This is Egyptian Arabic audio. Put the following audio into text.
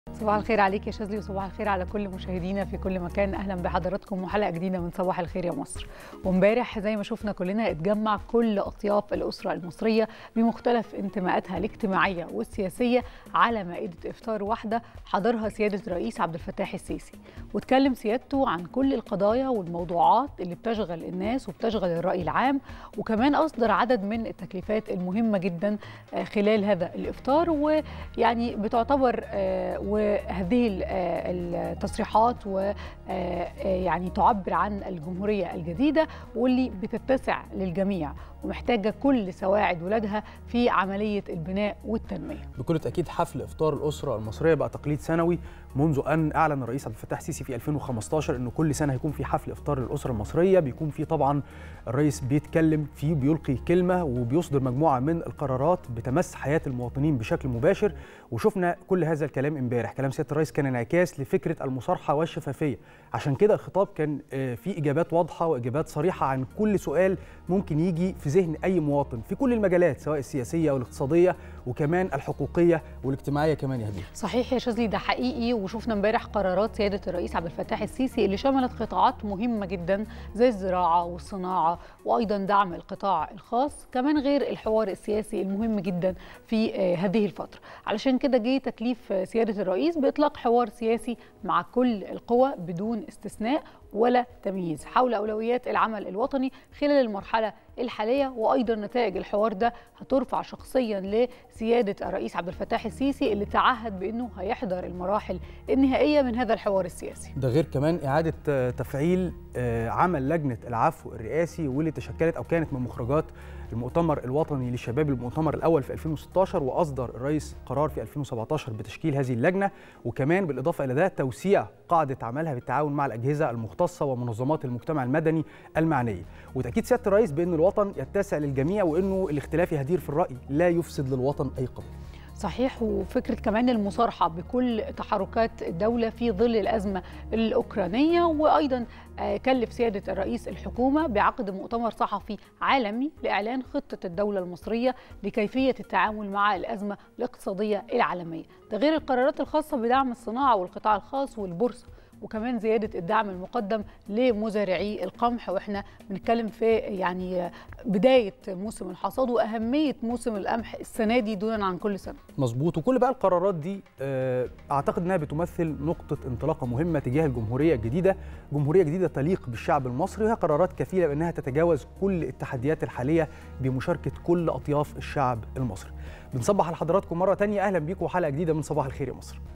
صباح الخير عليك يا شاذلي وصباح الخير على كل مشاهدينا في كل مكان اهلا بحضراتكم وحلقه جديده من صباح الخير يا مصر وامبارح زي ما شفنا كلنا اتجمع كل اطياف الاسره المصريه بمختلف انتماءاتها الاجتماعيه والسياسيه على مائده افطار واحده حضرها سياده الرئيس عبد الفتاح السيسي واتكلم سيادته عن كل القضايا والموضوعات اللي بتشغل الناس وبتشغل الراي العام وكمان اصدر عدد من التكليفات المهمه جدا خلال هذا الافطار ويعني بتعتبر وهذه التصريحات ويعني تعبر عن الجمهوريه الجديده واللي بتتسع للجميع ومحتاجه كل سواعد ولادها في عمليه البناء والتنميه. بكل تاكيد حفل افطار الاسره المصريه بقى تقليد سنوي منذ ان اعلن الرئيس عبد الفتاح السيسي في 2015 انه كل سنه هيكون في حفل افطار للاسره المصريه بيكون فيه طبعا الرئيس بيتكلم فيه بيلقي كلمه وبيصدر مجموعه من القرارات بتمس حياه المواطنين بشكل مباشر وشفنا كل هذا الكلام امبارح كلام سياده الرئيس كان انعكاس لفكره المصارحه والشفافيه عشان كده الخطاب كان فيه اجابات واضحه واجابات صريحه عن كل سؤال ممكن يجي في ذهن اي مواطن في كل المجالات سواء السياسيه والاقتصاديه وكمان الحقوقيه والاجتماعيه كمان يا هديه صحيح يا شاذلي ده حقيقي وشفنا امبارح قرارات سياده الرئيس عبد الفتاح السيسي اللي شملت قطاعات مهمه جدا زي الزراعه والصناعه وايضا دعم القطاع الخاص كمان غير الحوار السياسي المهم جدا في هذه الفتره علشان كده جه تكليف سياده الرئيس باطلاق حوار سياسي مع كل القوى بدون استثناء ولا تمييز حول اولويات العمل الوطني خلال المرحله الحاليه وايضا نتائج الحوار ده هترفع شخصيا لسياده الرئيس عبد الفتاح السيسي اللي تعهد بانه هيحضر المراحل النهائيه من هذا الحوار السياسي. ده غير كمان اعاده تفعيل عمل لجنه العفو الرئاسي واللي تشكلت او كانت من مخرجات المؤتمر الوطني للشباب المؤتمر الاول في 2016 واصدر الرئيس قرار في 2017 بتشكيل هذه اللجنه وكمان بالاضافه الى ده توسيع قاعده عملها بالتعاون مع الاجهزه المختصه ومنظمات المجتمع المدني المعنيه وتاكيد سياده الرئيس بان الوطن يتسع للجميع وانه الاختلاف يهدير في الراي لا يفسد للوطن اي قضيه صحيح وفكره كمان المصارحه بكل تحركات الدوله في ظل الازمه الاوكرانيه وايضا كلف سياده الرئيس الحكومه بعقد مؤتمر صحفي عالمي لاعلان خطه الدوله المصريه لكيفيه التعامل مع الازمه الاقتصاديه العالميه ده غير القرارات الخاصه بدعم الصناعه والقطاع الخاص والبورصه وكمان زياده الدعم المقدم لمزارعي القمح واحنا بنتكلم في يعني بدايه موسم الحصاد واهميه موسم القمح السنه دي دونا عن كل سنه. مظبوط وكل بقى القرارات دي اعتقد انها بتمثل نقطه انطلاقه مهمه تجاه الجمهوريه الجديده، جمهوريه جديده تليق بالشعب المصري وهي قرارات كفيله بانها تتجاوز كل التحديات الحاليه بمشاركه كل اطياف الشعب المصري. بنصبح على حضراتكم مره ثانيه اهلا بيكم وحلقه جديده من صباح الخير يا مصر.